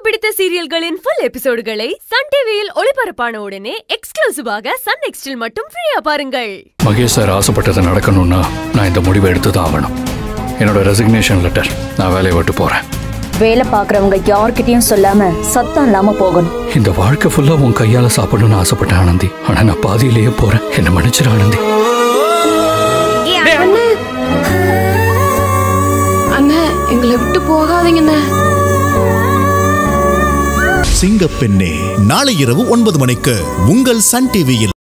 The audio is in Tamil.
பிடித்த சீரியல்களின் ஃபுல் எபிசோடுகளை சன் டிவியில் ஒளிபரப்பான உடனே எக்ஸ்க்ளூசிவாக சன் நெக்ஸ்டில் மட்டும் ஃப்ரீயா பாருங்கள் மகேஷ் சார் ஆசைப்பட்டது நடக்கணும்னா நான் இந்த முடிவை எடுத்து தான் ஆகணும் என்னோட ரெசிக்னேஷன் லெட்டர் நான் வேலையை விட்டு போறேன் வேலை பார்க்கறவங்க யார்கிட்டயும் சொல்லாம சத்தம் இல்லாம போகணும் இந்த வாழ்க்கை ஃபுல்லா உன் கையால சாப்பிடணும்னு ஆசைப்பட்டேன் ஆனந்தி ஆனா நான் பாதியிலேயே போறேன் என்ன மன்னிச்சிரு ஆனந்தி அண்ணே எங்களை விட்டு போகாதீங்கண்ணே சிங்கப்பெண்ணே நாளை இரவு ஒன்பது மணிக்கு உங்கள் சன் டிவியில்